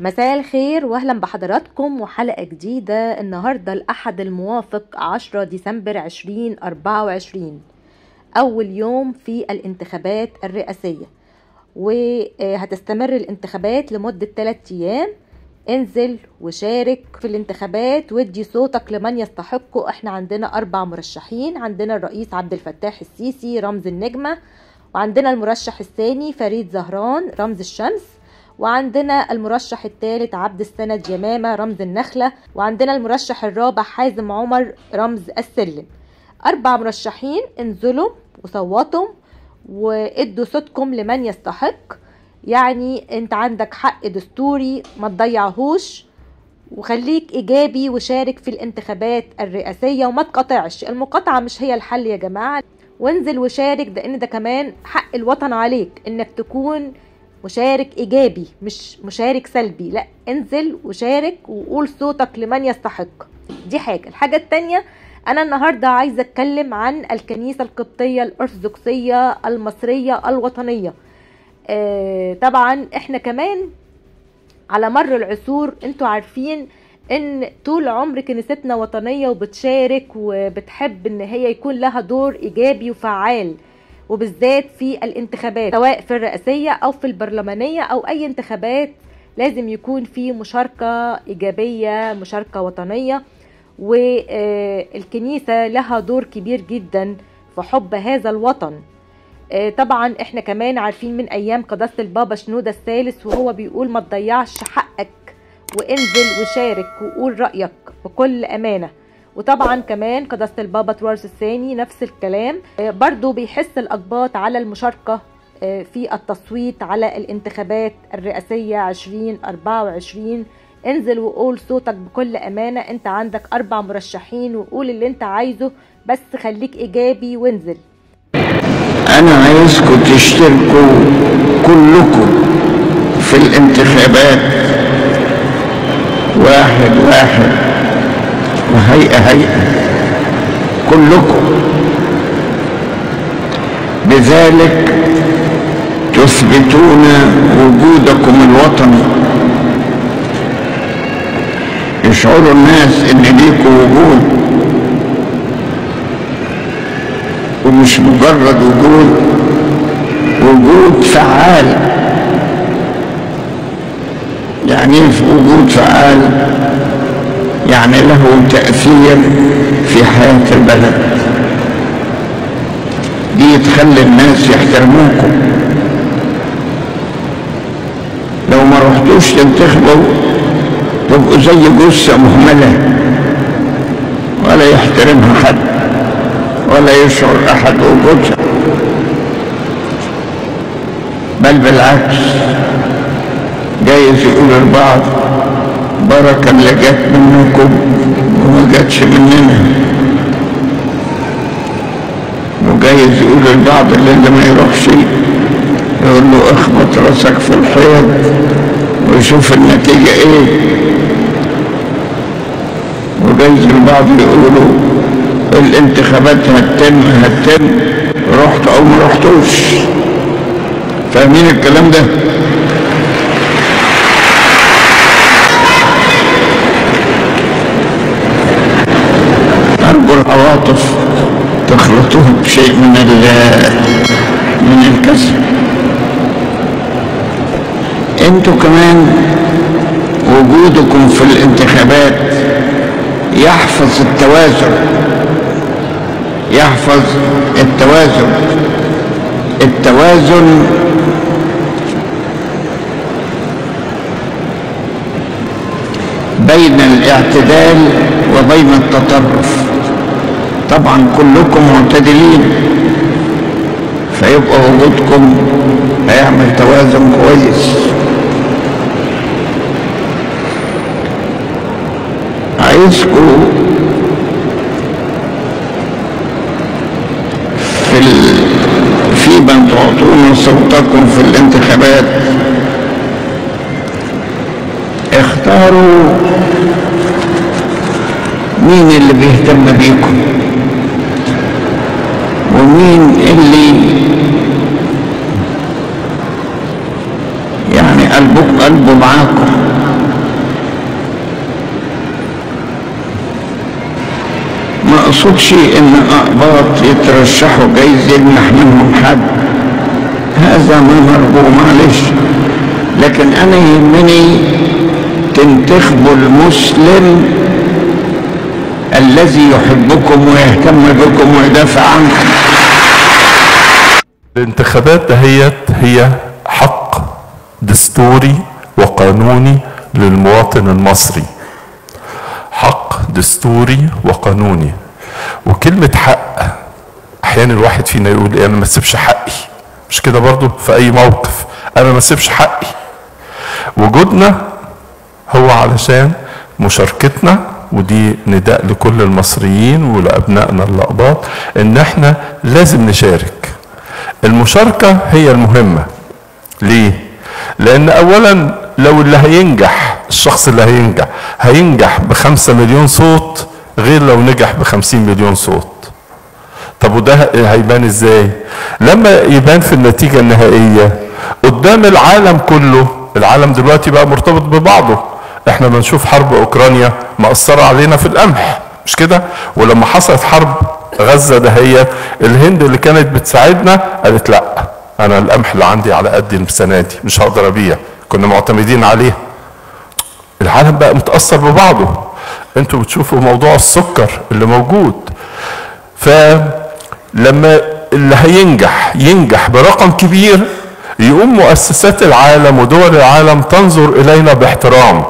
مساء الخير واهلا بحضراتكم وحلقة جديدة النهاردة الأحد الموافق 10 ديسمبر 2024 أول يوم في الانتخابات الرئاسية وهتستمر الانتخابات لمدة 3 أيام انزل وشارك في الانتخابات وادي صوتك لمن يستحقه احنا عندنا أربع مرشحين عندنا الرئيس عبد الفتاح السيسي رمز النجمة وعندنا المرشح الثاني فريد زهران رمز الشمس وعندنا المرشح الثالث عبد السند يمامة رمز النخلة وعندنا المرشح الرابع حازم عمر رمز السلم أربع مرشحين انزلوا وصوتوا وادوا صوتكم لمن يستحق يعني انت عندك حق دستوري ما تضيعهوش وخليك ايجابي وشارك في الانتخابات الرئاسية وما تقاطعش المقاطعة مش هي الحل يا جماعة وانزل وشارك ده ان ده كمان حق الوطن عليك انك تكون مشارك ايجابي مش مشارك سلبي لا انزل وشارك وقول صوتك لمن يستحق دي حاجه الحاجه التانية انا النهارده عايزه اتكلم عن الكنيسه القبطيه الارثوذكسيه المصريه الوطنيه آه طبعا احنا كمان على مر العصور انتوا عارفين ان طول عمر كنيستنا وطنيه وبتشارك وبتحب ان هي يكون لها دور ايجابي وفعال وبالذات في الانتخابات سواء في الرئاسية أو في البرلمانية أو أي انتخابات لازم يكون في مشاركة إيجابية مشاركة وطنية والكنيسة لها دور كبير جدا في حب هذا الوطن طبعا احنا كمان عارفين من ايام قداسة البابا شنودة الثالث وهو بيقول ما تضيعش حقك وانزل وشارك وقول رأيك بكل امانه وطبعا كمان قداسة البابا تروارس الثاني نفس الكلام برضو بيحس الأقباط على المشاركة في التصويت على الانتخابات الرئاسية 2024 انزل وقول صوتك بكل أمانة انت عندك أربع مرشحين وقول اللي انت عايزه بس خليك إيجابي وانزل أنا عايزكم تشتركوا كلكم في الانتخابات واحد واحد وهيئة هيئة كلكم بذلك تثبتون وجودكم الوطني يشعروا الناس ان ليكوا وجود ومش مجرد وجود وجود فعال يعني ايه وجود فعال يعني له تأثير في حياة البلد دي تخلي الناس يحترموكم لو ما رحتوش تنتخبوا تبقوا زي جثة مهملة ولا يحترمها حد ولا يشعر أحد وجودها بل بالعكس جايز يقول البعض بركة اللي جت منكم وما جاتش مننا وجايز يقول البعض اللي, اللي ما يروحش يقول له اخبط راسك في الحيط وشوف النتيجة ايه وجايز البعض يقولوا الانتخابات هتتم هتتم رحت او ما رحتوش فاهمين الكلام ده أرجو العواطف تخلطوه بشيء من من الكسر انتوا كمان وجودكم في الانتخابات يحفظ التوازن يحفظ التوازن التوازن بين الاعتدال وبين التطرف طبعا كلكم معتدلين فيبقى وجودكم هيعمل توازن كويس عايزكم في ال... في من تعطون صوتكم في الانتخابات اختاروا مين اللي بيهتم بيكم ومين اللي يعني قلبه قلبه معاكم اقصدش ان اقباط يترشحوا جايز يجنح منهم حد هذا ما مرجو معلش لكن انا يهمني تنتخبوا المسلم الذي يحبكم ويهتم بكم ويدافع عنكم الانتخابات دهيت هي حق دستوري وقانوني للمواطن المصري حق دستوري وقانوني وكلمة حق احيانا الواحد فينا يقول ايه انا ما اسيبش حقي مش كده برضو في اي موقف انا ما اسيبش حقي وجودنا هو علشان مشاركتنا ودي نداء لكل المصريين ولابنائنا الاقباط ان احنا لازم نشارك المشاركه هي المهمه ليه لان اولا لو اللي هينجح الشخص اللي هينجح هينجح بخمسة مليون صوت غير لو نجح بخمسين مليون صوت طب وده هيبان ازاي لما يبان في النتيجة النهائية قدام العالم كله العالم دلوقتي بقى مرتبط ببعضه احنا بنشوف حرب اوكرانيا مأثرة علينا في القمح مش كده ولما حصلت حرب غزة دهيت الهند اللي كانت بتساعدنا قالت لا انا القمح اللي عندي على قد السنة دي مش هقدر ابيع كنا معتمدين عليه العالم بقى متأثر ببعضه انتوا بتشوفوا موضوع السكر اللي موجود فلما اللي هينجح ينجح برقم كبير يقوم مؤسسات العالم ودول العالم تنظر الينا باحترام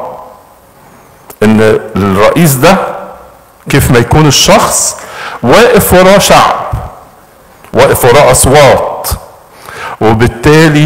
ان الرئيس ده كيف ما يكون الشخص واقف وراه شعب واقف وراه اصوات وبالتالي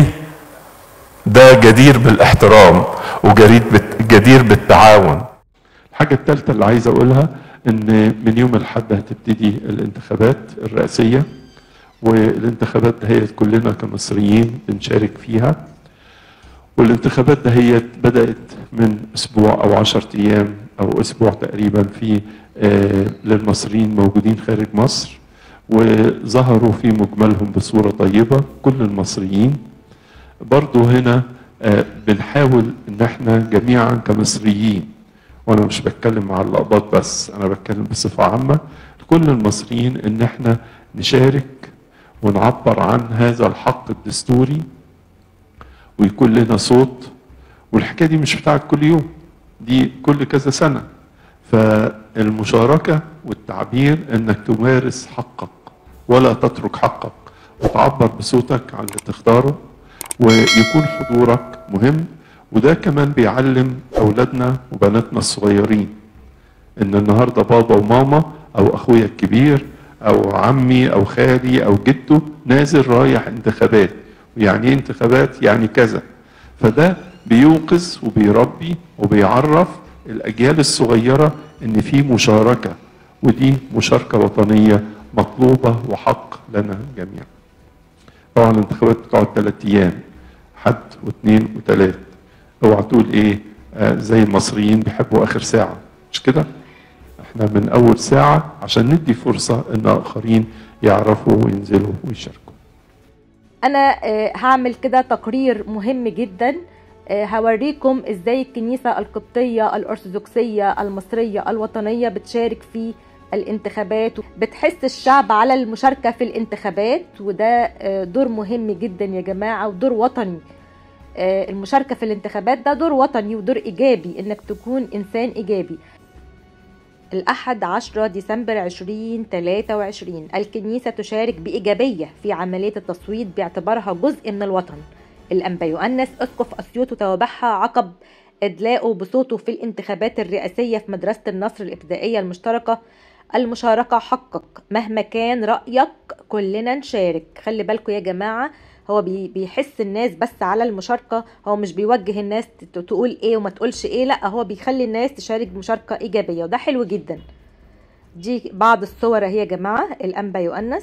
ده جدير بالاحترام وجدير جدير بالتعاون الحاجة الثالثة اللي عايز أقولها إن من يوم الأحد هتبتدي الانتخابات الرئاسية والانتخابات دهيت كلنا كمصريين بنشارك فيها والانتخابات دهيت بدأت من أسبوع أو عشرة أيام أو أسبوع تقريبا في آه للمصريين موجودين خارج مصر وظهروا في مجملهم بصورة طيبة كل المصريين برضو هنا آه بنحاول ان احنا جميعا كمصريين وانا مش بتكلم مع الاقباط بس انا بتكلم بصفه عامه لكل المصريين ان احنا نشارك ونعبر عن هذا الحق الدستوري ويكون لنا صوت والحكايه دي مش بتاعت كل يوم دي كل كذا سنه فالمشاركه والتعبير انك تمارس حقك ولا تترك حقك وتعبر بصوتك عن اللي تختاره ويكون حضورك مهم وده كمان بيعلم اولادنا وبناتنا الصغيرين ان النهارده بابا وماما او اخويا الكبير او عمي او خالي او جده نازل رايح انتخابات ويعني ايه انتخابات يعني كذا فده بيوقظ وبيربي وبيعرف الاجيال الصغيره ان في مشاركه ودي مشاركه وطنيه مطلوبه وحق لنا جميعا طبعا الانتخابات بتقعد ثلاث ايام حد واثنين وثلاث اوعى تقول ايه آه زي المصريين بيحبوا اخر ساعه مش كده احنا من اول ساعه عشان ندي فرصه ان اخرين يعرفوا وينزلوا ويشاركوا انا هعمل كده تقرير مهم جدا هوريكم ازاي الكنيسه القبطيه الارثوذكسيه المصريه الوطنيه بتشارك في الانتخابات بتحس الشعب على المشاركة في الانتخابات وده دور مهم جدا يا جماعة ودور وطني المشاركة في الانتخابات ده دور وطني ودور إيجابي إنك تكون إنسان إيجابي الأحد 10 ديسمبر 2023 الكنيسة تشارك بإيجابية في عملية التصويت باعتبارها جزء من الوطن الأنبا يؤنس أسقف أسيوط توابعها عقب إدلاؤه بصوته في الانتخابات الرئاسية في مدرسة النصر الابتدائية المشتركة المشاركة حقك مهما كان رأيك كلنا نشارك خلي بالكم يا جماعة هو بيحس الناس بس على المشاركة هو مش بيوجه الناس تقول ايه وما تقولش ايه لا هو بيخلي الناس تشارك بمشاركة ايجابية وده حلو جدا دي بعض الصور اهي يا جماعة الانبا يؤنس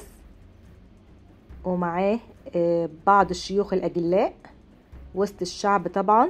ومعاه بعض الشيوخ الاجلاء وسط الشعب طبعا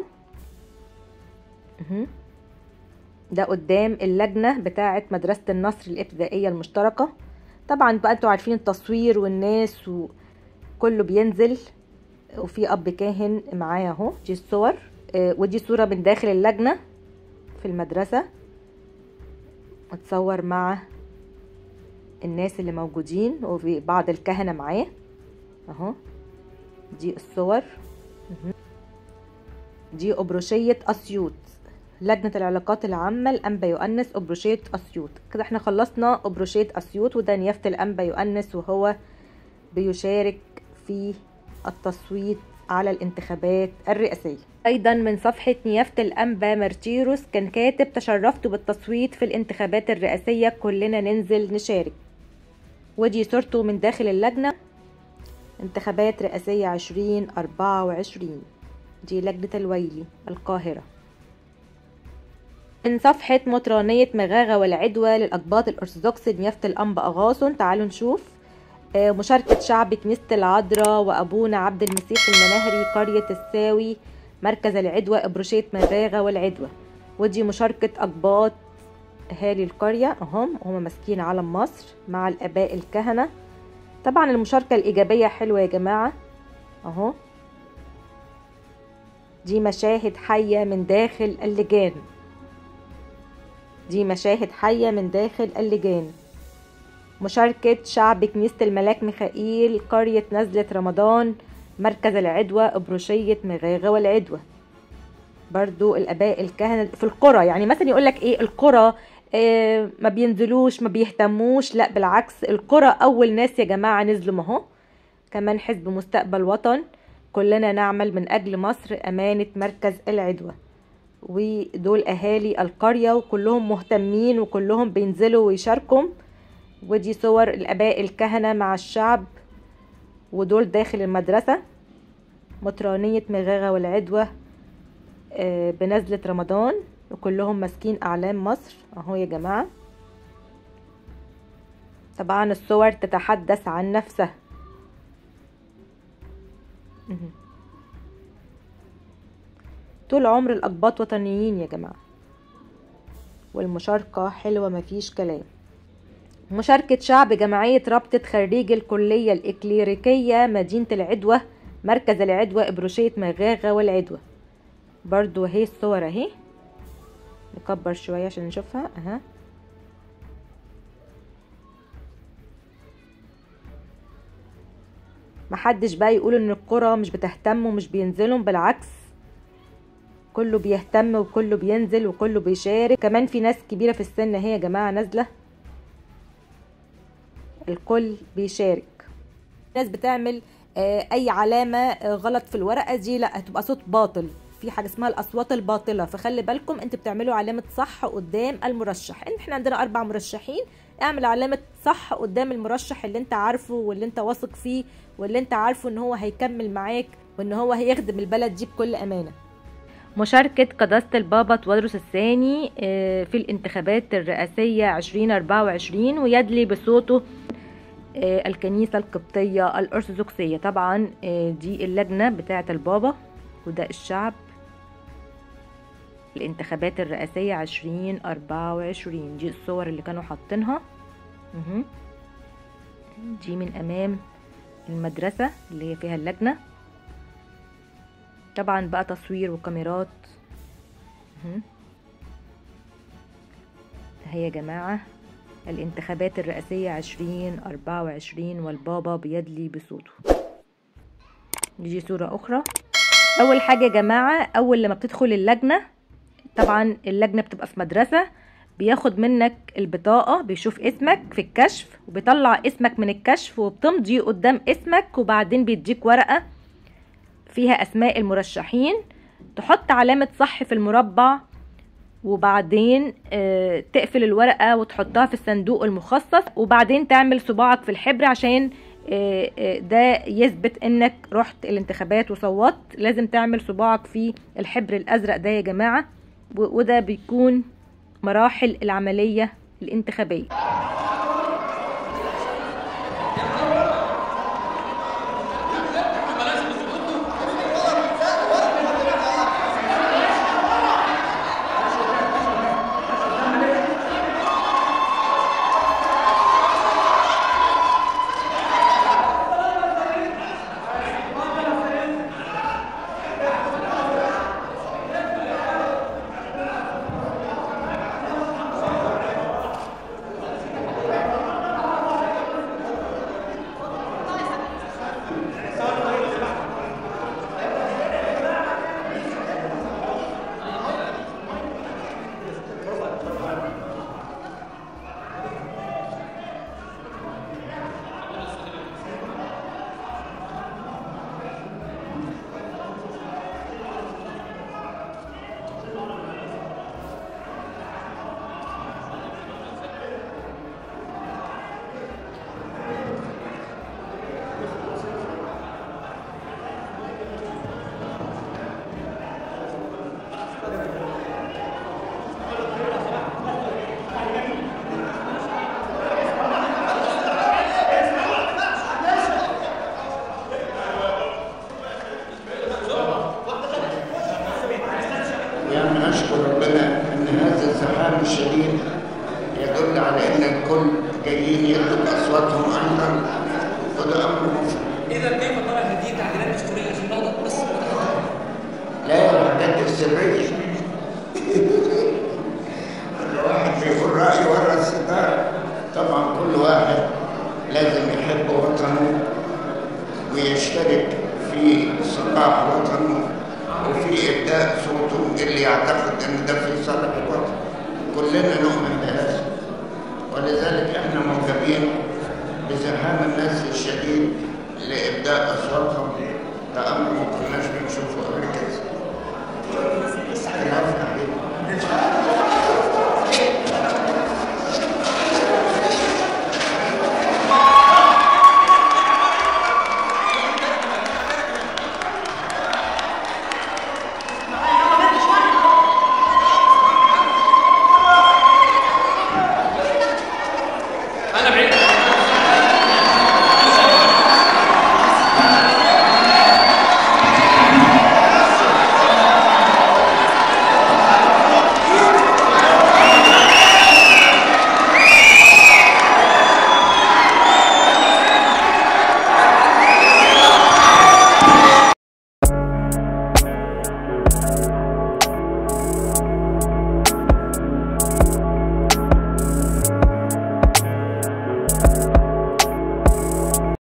ده قدام اللجنة بتاعة مدرسة النصر الابتدائية المشتركة طبعا بقى انتوا عارفين التصوير والناس وكله بينزل وفي اب كاهن معايا اهو دي الصور ودي صورة من داخل اللجنة في المدرسة متصور مع الناس اللي موجودين وفي بعض الكهنة معاه اهو دي الصور مهم. دي أبروشية أسيوط لجنة العلاقات العامة الأنبا يؤنس أبروشية أسيوط كده احنا خلصنا أبروشية أسيوط وده نيافة الأنبا يؤنس وهو بيشارك في التصويت على الانتخابات الرئاسية أيضا من صفحة نيافة الأنبا مارتيروس كان كاتب تشرفت بالتصويت في الانتخابات الرئاسية كلنا ننزل نشارك ودي صورته من داخل اللجنة انتخابات رئاسية عشرين أربعة وعشرين دي لجنة الويلي القاهرة من صفحة مطرانية مغاغة والعدوى للأقباط الأرثوذكس نيافة الأنبا أغاصن تعالوا نشوف آه، مشاركة شعب كنيسة العذراء وأبونا عبد المسيح المناهري قرية الساوي مركز العدوى إبروشية مغاغة والعدوى ودي مشاركة أقباط أهالي القرية أهم هم ماسكين علم مصر مع الآباء الكهنة طبعا المشاركة الإيجابية حلوة يا جماعة أهو دي مشاهد حية من داخل اللجان دي مشاهد حية من داخل اللجان مشاركة شعب كنيسة الملاك ميخائيل قرية نزلة رمضان مركز العدوى أبروشية مغاغة والعدوى برضو الآباء الكهنة في القرى يعني مثلا يقولك إيه القرى آه ما بينزلوش ما بيهتموش لا بالعكس القرى أول ناس يا جماعة نزلوا اهو كمان حزب مستقبل وطن كلنا نعمل من أجل مصر أمانة مركز العدوى ودول أهالي القرية وكلهم مهتمين وكلهم بينزلوا ويشاركوا ودي صور الآباء الكهنة مع الشعب ودول داخل المدرسة مطرانية مغاغة والعدوى آه، بنزلة رمضان وكلهم ماسكين أعلام مصر أهو يا جماعة طبعا الصور تتحدث عن نفسها مهم. طول عمر الأقباط وطنيين يا جماعة والمشاركة حلوة مفيش كلام مشاركة شعب جمعية رابطة خريجي الكلية الإكليريكية مدينة العدوى مركز العدوى إبروشية مغاغة والعدوى برضو اهي الصور اهي نكبر شوية عشان نشوفها اها محدش بقى يقول ان القرى مش بتهتم ومش بينزلوا بالعكس كله بيهتم وكله بينزل وكله بيشارك كمان في ناس كبيرة في السن اهي يا جماعة نازلة الكل بيشارك ناس بتعمل آه، اي علامة آه، غلط في الورقة دي لا هتبقى صوت باطل في حاجة اسمها الاصوات الباطلة فخلي بالكم انت بتعملوا علامة صح قدام المرشح احنا عندنا اربع مرشحين اعمل علامة صح قدام المرشح اللي انت عارفه واللي انت واثق فيه واللي انت عارفه ان هو هيكمل معاك وان هو هيخدم البلد دي بكل امانة مشاركة قداسة البابا تودرس الثاني آه، في الانتخابات الرئاسية 2024 ويدلي بصوته آه، الكنيسة القبطية الأرثوذكسية طبعا آه، دي اللجنة بتاعة البابا وده الشعب الانتخابات الرئاسية 2024 دي الصور اللي كانوا حاطينها مهم. دي من أمام المدرسة اللي هي فيها اللجنة طبعا بقى تصوير وكاميرات مهم. هي يا جماعة الانتخابات الرئاسية عشرين أربعة وعشرين والبابا بيدلي بصوته نيجي صورة أخرى أول حاجة يا جماعة أول لما بتدخل اللجنة طبعا اللجنة بتبقى في مدرسة بياخد منك البطاقة بيشوف اسمك في الكشف وبيطلع اسمك من الكشف وبتمضي قدام اسمك وبعدين بيديك ورقة فيها أسماء المرشحين تحط علامة صح في المربع وبعدين آه، تقفل الورقة وتحطها في الصندوق المخصص وبعدين تعمل صباعك في الحبر عشان آه، آه، ده يثبت انك رحت الانتخابات وصوت لازم تعمل صباعك في الحبر الازرق ده يا جماعة و- وده بيكون مراحل العملية الانتخابية نشكر ربنا ان هذا الزحام الشديد يدل على ان الكل جايين يدوا اصواتهم ايضا وده امر مفرح اذا كيف ترى هذه التعديلات الدستوريه عشان نقدر بس لا الحاجات السريه كل واحد بيقول رايه ورا الستار طبعا كل واحد لازم يحب وطنه ويشترك في صلاح وطنه وفي ابداء صوته اللي يعتقد ان ده في صالح الوطن كلنا نؤمن بهذا ولذلك احنا معجبين بزحام الناس الشديد لابداء اصواتهم ده امر مقنع